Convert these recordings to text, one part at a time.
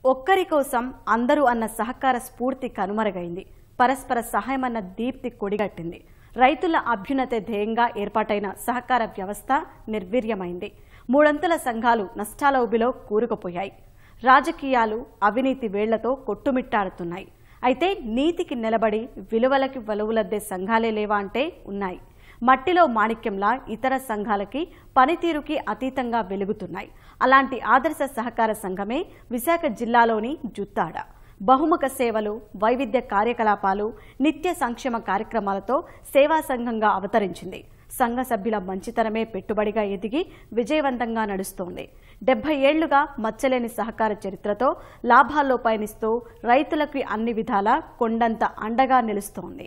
ఒక్కరి కోసం అందరూ అన్న సహకార స్ఫూర్తి కనుమరుగైంది పరస్పర సహాయమన్న దీప్తి కొడిగట్టింది రైతుల అభ్యున్నతే ధ్యేయంగా ఏర్పాటైన సహకార వ్యవస్థ నిర్వీర్యమైంది మూడంతుల సంఘాలు నష్టాల ఊబిలో కూరుకుపోయాయి రాజకీయాలు అవినీతి వేళ్లతో కొట్టుమిట్టాడుతున్నాయి అయితే నీతికి నిలబడి విలువలకి వలువలద్దే సంఘాలే లేవా అంటే ఉన్నాయి మట్టిలో మాణిక్యంలా ఇతర సంఘాలకి పనితీరుకి అతీతంగా వెలుగుతున్నాయి అలాంటి ఆదర్శ సహకార సంఘమే విశాఖ జిల్లాలోని జుత్తాడ బహుముఖ సేవలు వైవిధ్య కార్యకలాపాలు నిత్య సంక్షేమ కార్యక్రమాలతో సేవా సంఘంగా అవతరించింది సంఘ సభ్యుల మంచితనమే పెట్టుబడిగా ఎదిగి విజయవంతంగా నడుస్తోంది డెబ్బై ఏళ్లుగా మచ్చలేని సహకార చరిత్రతో లాభాల్లో పయనిస్తూ రైతులకు అన్ని విధాలా కొండంత అండగా నిలుస్తోంది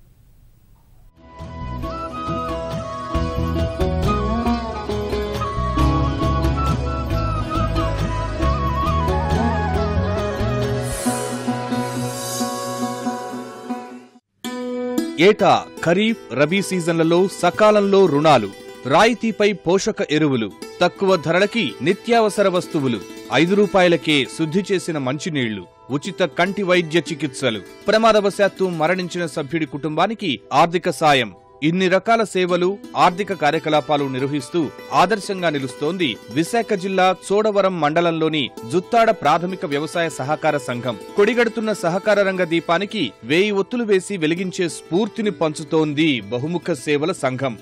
ఏటా ఖరీఫ్ రబీ సీజన్లలో సకాలంలో రుణాలు రాయితీపై పోషక ఎరువులు తక్కువ ధరలకి నిత్యావసర వస్తువులు ఐదు రూపాయలకే శుద్ధి చేసిన మంచినీళ్లు ఉచిత కంటి వైద్య చికిత్సలు ప్రమాదవశాత్తు మరణించిన సభ్యుడి కుటుంబానికి ఆర్థిక సాయం ఇన్ని రకాల సేవలు ఆర్థిక కార్యకలాపాలు నిర్వహిస్తూ ఆదర్శంగా నిలుస్తోంది విశాఖ జిల్లా చోడవరం మండలంలోని జుత్తాడ ప్రాథమిక వ్యవసాయ సహకార సంఘం కొడిగడుతున్న సహకార రంగ దీపానికి వేయి ఒత్తులు వేసి వెలిగించే స్ఫూర్తిని పంచుతోంది బహుముఖ సేవల సంఘం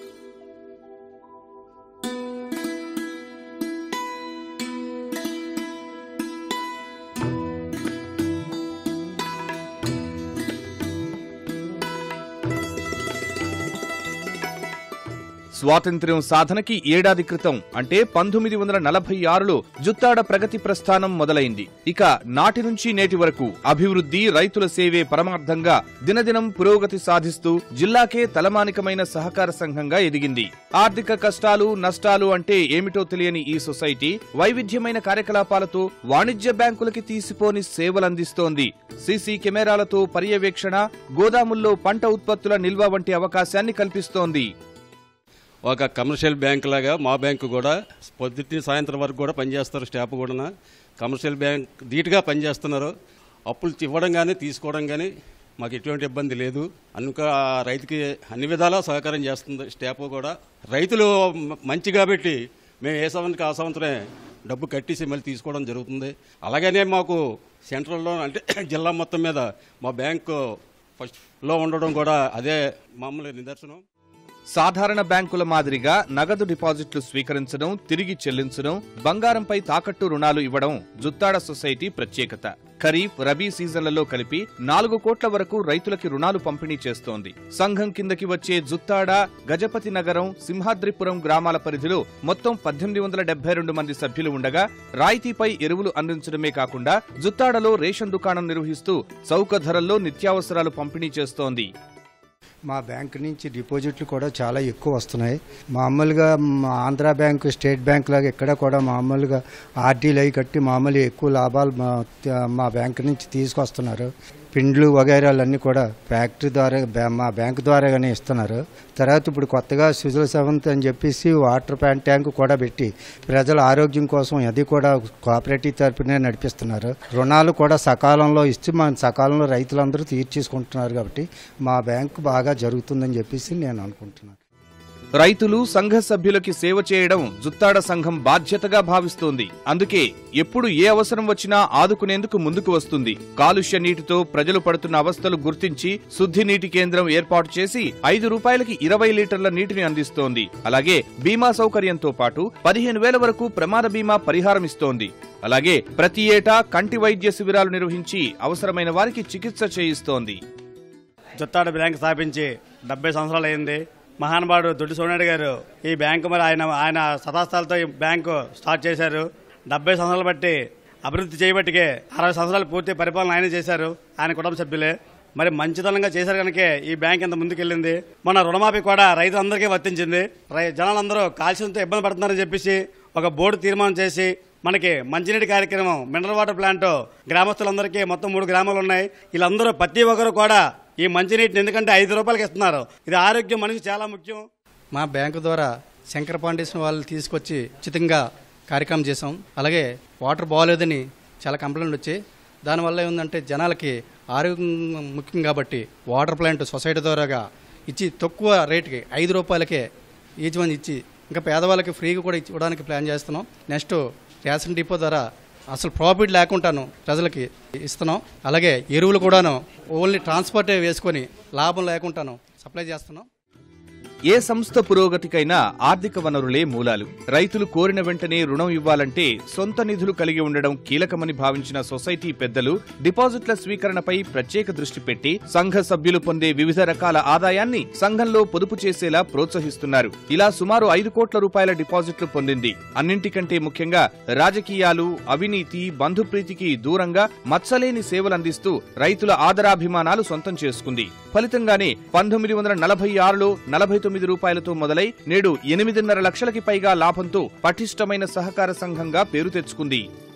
స్వాతంత్ర్యం సాధనకి ఏడాది క్రితం అంటే పంతొమ్మిది వందల నలభై ఆరులో జుత్తాడ ప్రగతి ప్రస్థానం మొదలైంది ఇక నాటి నుంచి నేటి వరకు అభివృద్ధి రైతుల సేవే పరమార్థంగా దినదినం పురోగతి సాధిస్తూ జిల్లాకే తలమానికమైన సహకార సంఘంగా ఎదిగింది ఆర్థిక కష్టాలు నష్టాలు అంటే ఏమిటో తెలియని ఈ సొసైటీ వైవిధ్యమైన కార్యకలాపాలతో వాణిజ్య బ్యాంకులకి తీసిపోని సేవలందిస్తోంది సీసీ కెమెరాలతో పర్యవేక్షణ గోదాముల్లో పంట ఉత్పత్తుల నిల్వ వంటి అవకాశాన్ని కల్పిస్తోంది ఒక కమర్షియల్ బ్యాంక్ లాగా మా బ్యాంకు కూడా పొద్దుటి సాయంత్రం వరకు కూడా పనిచేస్తారు స్టాఫ్ కూడా కమర్షియల్ బ్యాంక్ ధీటుగా పనిచేస్తున్నారు అప్పులు ఇవ్వడం కానీ తీసుకోవడం కానీ మాకు ఎటువంటి ఇబ్బంది లేదు అనుక రైతుకి అన్ని విధాలా సహకారం చేస్తుంది స్టాఫ్ కూడా రైతులు మ- మంచి కాబట్టి మేము ఏ సంవత్సరానికి ఆ సంవత్సరమే డబ్బు కట్టేసి మళ్ళీ తీసుకోవడం జరుగుతుంది అలాగనే మాకు సెంట్రల్లో అంటే జిల్లా మొత్తం మీద మా బ్యాంకు ఫస్ట్లో ఉండడం కూడా అదే మామూలు నిదర్శనం సాధారణ బ్యాంకుల మాదిరిగా నగదు డిపాజిట్లు స్వీకరించడం తిరిగి చెల్లించడం బంగారంపై తాకట్టు రుణాలు ఇవ్వడం జుత్తాడ సొసైటీ ప్రత్యేకత ఖరీఫ్ రబీ సీజన్లలో కలిపి నాలుగు కోట్ల వరకు రైతులకి రుణాలు పంపిణీ చేస్తోంది సంఘం కిందకి వచ్చే జుత్తాడ గజపతి నగరం సింహాద్రిపురం గ్రామాల పరిధిలో మొత్తం పద్దెనిమిది వందల డెబ్బై రెండు మంది సభ్యులు ఉండగా రాయితీపై ఎరువులు అందించడమే కాకుండా జుత్తాడలో రేషన్ దుకాణం నిర్వహిస్తూ చౌక ధరల్లో నిత్యావసరాలు పంపిణీ చేస్తోంది మా బ్యాంక్ నుంచి డిపాజిట్లు కూడా చాలా ఎక్కువ వస్తున్నాయి మామూలుగా మా ఆంధ్ర బ్యాంక్ స్టేట్ బ్యాంక్ లాగా ఇక్కడ కూడా మామూలుగా ఆర్డీలు అవి కట్టి మామూలు ఎక్కువ లాభాలు మా మా బ్యాంక్ నుంచి తీసుకొస్తున్నారు పిండ్లు వగైరాలన్నీ కూడా ఫ్యాక్టరీ ద్వారా బ్యా- మా బ్యాంక్ ద్వారాగానే ఇస్తున్నారు తర్వాత ఇప్పుడు కొత్తగా సుజల సెవెంత్ అని చెప్పేసి వాటర్ ప్యాంట్ ట్యాంక్ కూడా పెట్టి ప్రజల ఆరోగ్యం కోసం అది కూడా కోఆపరేటివ్ తరపునే నడిపిస్తున్నారు రుణాలు కూడా సకాలంలో ఇచ్చి మన సకాలంలో రైతులందరూ తీర్చేసుకుంటున్నారు కాబట్టి మా బ్యాంకు బాగా జరుగుతుందని చెప్పేసి నేను అనుకుంటున్నాను రైతులు సంఘ సభ్యులకి సేవ చేయడం జుత్తాడ సంఘం బాధ్యతగా భావిస్తోంది అందుకే ఎప్పుడు ఏ అవసరం వచ్చినా ఆదుకునేందుకు ముందుకు వస్తుంది కాలుష్య నీటితో ప్రజలు పడుతున్న అవస్థలు గుర్తించి శుద్ధి నీటి కేంద్రం ఏర్పాటు చేసి ఐదు రూపాయలకి ఇరవై లీటర్ల నీటిని అందిస్తోంది అలాగే బీమా సౌకర్యంతో పాటు పదిహేను వేల వరకు ప్రమాద బీమా పరిహారం ఇస్తోంది అలాగే ప్రతి ఏటా కంటి వైద్య శిబిరాలు నిర్వహించి అవసరమైన వారికి చికిత్స చేయిస్తోంది జుత్తాడ బ్యాంక్ స్థాపించి డెబ్బై సంవత్సరాలు అయింది మహానుభావుడు దొడ్డి సోనాయుడు గారు ఈ బ్యాంకు మరి ఆయన ఆయన సదాస్థాలతో ఈ బ్యాంకు స్టార్ట్ చేశారు డెబ్బై సంవత్సరాలు బట్టి అభివృద్ధి చేయబట్టికే అరవై సంవత్సరాలు పూర్తి పరిపాలన ఆయన చేశారు ఆయన కుటుంబ సభ్యులే మరి మంచితనంగా చేశారు కనుక ఈ బ్యాంక్ ఇంత ముందుకెళ్ళింది మన రుణమాఫీ కూడా రైతులందరికీ వర్తించింది రై- జనాలందరూ కాల్షియంతో ఇబ్బంది పడుతున్నారని చెప్పేసి ఒక బోర్డు తీర్మానం చేసి మనకి మంచినీటి కార్యక్రమం మినరల్ వాటర్ ప్లాంట్ గ్రామస్తులందరికీ మొత్తం మూడు గ్రామాలు ఉన్నాయి వీళ్ళందరూ ప్రతి ఒక్కరు కూడా ఈ మంచినీటిని ఎందుకంటే ఐదు రూపాయలకి ఇస్తున్నారు ఇది ఆరోగ్యం మనిషికి చాలా ముఖ్యం మా బ్యాంకు ద్వారా శంకర ఫౌండేషన్ వాళ్ళు తీసుకొచ్చి ఉచితంగా కార్యక్రమం చేసాం అలాగే వాటర్ బాగోలేదని చాలా కంప్లైంట్లు వచ్చాయి దానివల్ల ఏముందంటే జనాలకి ఆరోగ్యం ముఖ్యం కాబట్టి వాటర్ ప్లాంట్ సొసైటీ ద్వారాగా ఇచ్చి తక్కువ రేటుకి ఐదు రూపాయలకే ఈచ్ వన్ ఇచ్చి ఇంకా పేదవాళ్ళకి ఫ్రీగా కూడా ఇవ్వడానికి ప్లాన్ చేస్తున్నాం నెక్స్ట్ రేషన్ డిపో ద్వారా అసలు ప్రాఫిట్ లేకుండాను ప్రజలకి ఇస్తున్నాం అలాగే ఎరువులు కూడాను ఓన్లీ ట్రాన్స్పోర్టే వేసుకొని లాభం లేకుండాను సప్లై చేస్తున్నాం ఏ సంస్థ పురోగతికైనా ఆర్థిక వనరులే మూలాలు రైతులు కోరిన వెంటనే రుణం ఇవ్వాలంటే సొంత నిధులు కలిగి ఉండడం కీలకమని భావించిన సొసైటీ పెద్దలు డిపాజిట్ల స్వీకరణపై ప్రత్యేక దృష్టి పెట్టి సంఘ సభ్యులు పొందే వివిధ రకాల ఆదాయాన్ని సంఘంలో పొదుపు చేసేలా ప్రోత్సహిస్తున్నారు ఇలా సుమారు ఐదు కోట్ల రూపాయల డిపాజిట్లు పొందింది అన్నింటికంటే ముఖ్యంగా రాజకీయాలు అవినీతి బంధుప్రీతికి దూరంగా మచ్చలేని సేవలందిస్తూ రైతుల ఆదరాభిమానాలు సొంతం చేసుకుంది ఫలితంగానే పంతొమ్మిది వందల నలభై ఆరులో నలభై తొమ్మిది రూపాయలతో మొదలై నేడు ఎనిమిదిన్నర లక్షలకి పైగా లాభంతో పటిష్టమైన సహకార సంఘంగా పేరు తెచ్చుకుంది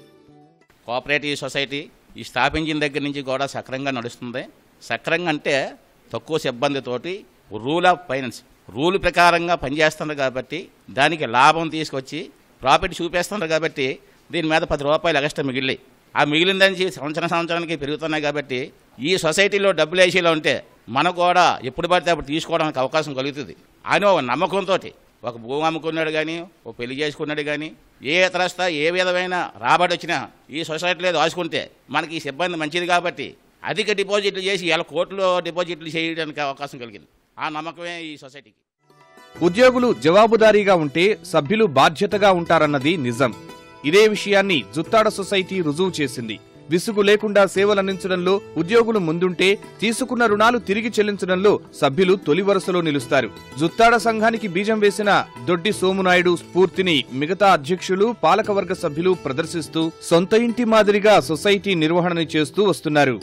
కోఆపరేటివ్ సొసైటీ ఈ స్థాపించిన దగ్గర నుంచి కూడా సక్రంగా నడుస్తుంది సక్రంగా అంటే తక్కువ సిబ్బందితోటి రూల్ ఆఫ్ ఫైనాన్స్ రూల్ ప్రకారంగా పనిచేస్తుంది కాబట్టి దానికి లాభం తీసుకొచ్చి ప్రాఫిట్ చూపేస్తున్నారు కాబట్టి దీని మీద పది రూపాయలు ఎక్స్ట్రా మిగిలి ఆ మిగిలిన దానికి సంవత్సరం సంవత్సరానికి పెరుగుతున్నాయి కాబట్టి ఈ సొసైటీలో డబ్బులు వేసేలా ఉంటే మనకు కూడా ఎప్పుడు పడితే అప్పుడు తీసుకోవడానికి అవకాశం కలుగుతుంది అని ఒక నమ్మకంతో ఒక భూమి అమ్ముకున్నాడు కానీ ఒక పెళ్లి చేసుకున్నాడు కానీ ఏ ఇతరస్త ఏ విధమైన రాబడి వచ్చినా ఈ సొసైటీలో దాచుకుంటే మనకి ఈ సిబ్బంది మంచిది కాబట్టి అధిక డిపాజిట్లు చేసి ఇలా కోట్లు డిపాజిట్లు చేయడానికి అవకాశం కలిగింది ఆ నమ్మకమే ఈ సొసైటీకి ఉద్యోగులు జవాబుదారీగా ఉంటే సభ్యులు బాధ్యతగా ఉంటారన్నది నిజం ఇదే విషయాన్ని జుత్తాడ సొసైటీ రుజువు చేసింది విసుగు లేకుండా సేవలందించడంలో ఉద్యోగులు ముందుంటే తీసుకున్న రుణాలు తిరిగి చెల్లించడంలో సభ్యులు తొలి వరుసలో నిలుస్తారు జుత్తాడ సంఘానికి బీజం వేసిన దొడ్డి సోమునాయుడు స్ఫూర్తిని మిగతా అధ్యక్షులు పాలకవర్గ సభ్యులు ప్రదర్శిస్తూ సొంత ఇంటి మాదిరిగా సొసైటీ నిర్వహణని చేస్తూ వస్తున్నారు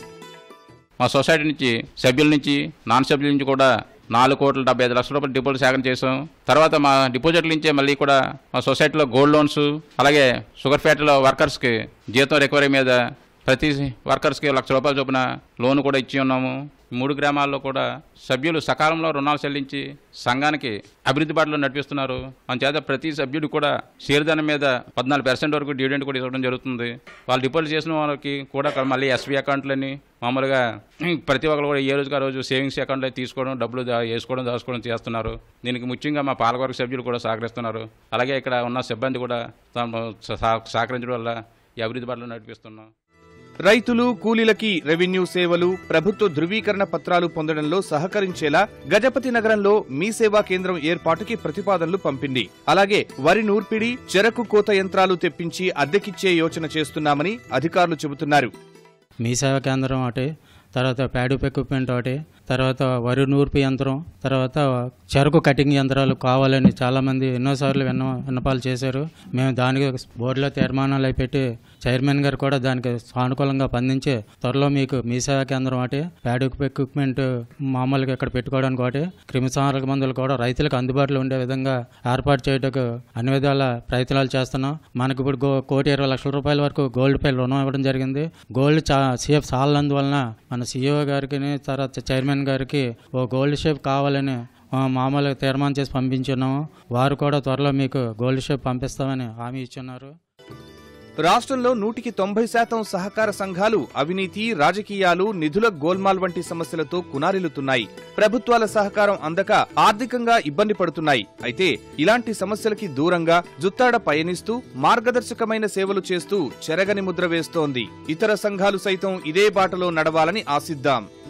మా సొసైటీ నుంచి సభ్యుల నుంచి నాన్ సభ్యుల నుంచి కూడా నాలుగు కోట్ల డెబ్బై ఐదు లక్షల రూపాయలు డిపాజిట్ సేకరణ చేసాం తర్వాత మా డిపాజిట్ల నుంచే మళ్ళీ కూడా మా సొసైటీలో గోల్డ్ లోన్స్ అలాగే షుగర్ ఫ్యాక్టరీలో వర్కర్స్కి జీతం రికవరీ మీద ప్రతి వర్కర్స్కి లక్ష రూపాయల చొప్పున లోన్ కూడా ఇచ్చి ఉన్నాము మూడు గ్రామాల్లో కూడా సభ్యులు సకాలంలో రుణాలు చెల్లించి సంఘానికి అభివృద్ధి బాటలో నడిపిస్తున్నారు అందుచేత ప్రతి సభ్యుడు కూడా షేర్ధనం మీద పద్నాలుగు పర్సెంట్ వరకు డివిడెంట్ కూడా ఇవ్వడం జరుగుతుంది వాళ్ళు డిపాజిట్ చేసిన వాళ్ళకి కూడా మళ్ళీ ఎస్బీ అకౌంట్లని మామూలుగా ప్రతి ఒక్కరు కూడా ఏ రోజుకి ఆ రోజు సేవింగ్స్ అకౌంట్లో తీసుకోవడం డబ్బులు దా- వేసుకోవడం దాచుకోవడం చేస్తున్నారు దీనికి ముఖ్యంగా మా పాలకవర్గ సభ్యులు కూడా సహకరిస్తున్నారు అలాగే ఇక్కడ ఉన్న సిబ్బంది కూడా తాము సహ- సహకరించడం వల్ల ఈ అభివృద్ధి బాటలో నడిపిస్తున్నాం రైతులు కూలీలకి రెవెన్యూ సేవలు ప్రభుత్వ ధృవీకరణ పత్రాలు పొందడంలో సహకరించేలా గజపతి నగరంలో మీ సేవా కేంద్రం ఏర్పాటుకి ప్రతిపాదనలు పంపింది అలాగే వరి నూర్పిడి చెరకు కోత యంత్రాలు తెప్పించి అద్దెకిచ్చే యోచన చేస్తున్నామని అధికారులు చెబుతున్నారు మీ సేవా కేంద్రం ఒకటి తర్వాత ప్యాడీ ఎక్విప్మెంట్ ఒకటి తర్వాత వరి నూర్పు యంత్రం తర్వాత చెరకు కటింగ్ యంత్రాలు కావాలని చాలామంది ఎన్నోసార్లు విన్న విన్నపాలు చేశారు మేము దానికి బోర్డులో తీర్మానాలు అవి పెట్టి చైర్మన్ గారు కూడా దానికి సానుకూలంగా స్పందించి త్వరలో మీకు మీ సేవా కేంద్రం ఒకటి ప్యాడీ ఎక్విప్మెంట్ మామూలుగా ఇక్కడ పెట్టుకోవడానికి ఒకటి క్రిమిసంహారక మందులు కూడా రైతులకు అందుబాటులో ఉండే విధంగా ఏర్పాటు చేయటకు అన్ని విధాల ప్రయత్నాలు చేస్తున్నాం మనకి ఇప్పుడు గో కోటి ఇరవై లక్షల రూపాయల వరకు గోల్డ్ పై రుణం ఇవ్వడం జరిగింది గోల్డ్ చా సేఫ్ సాలనందువలన మన సీఈఓ గారికి తర్వాత చైర్మన్ గారికి ఓ గోల్డ్ షేప్ కావాలని ఆ, మామూలుగా తీర్మానం చేసి పంపించున్నాము వారు కూడా త్వరలో మీకు గోల్డ్ షేప్ పంపిస్తామని హామీ ఇచ్చున్నారు రాష్ట్రంలో నూటికి తొంభై శాతం సహకార సంఘాలు అవినీతి రాజకీయాలు నిధుల గోల్మాల్ వంటి సమస్యలతో కునారిల్లుతున్నాయి ప్రభుత్వాల సహకారం అందక ఆర్థికంగా ఇబ్బంది పడుతున్నాయి అయితే ఇలాంటి సమస్యలకి దూరంగా జుత్తాడ పయనిస్తూ మార్గదర్శకమైన సేవలు చేస్తూ చెరగని ముద్ర వేస్తోంది ఇతర సంఘాలు సైతం ఇదే బాటలో నడవాలని ఆశిద్దాం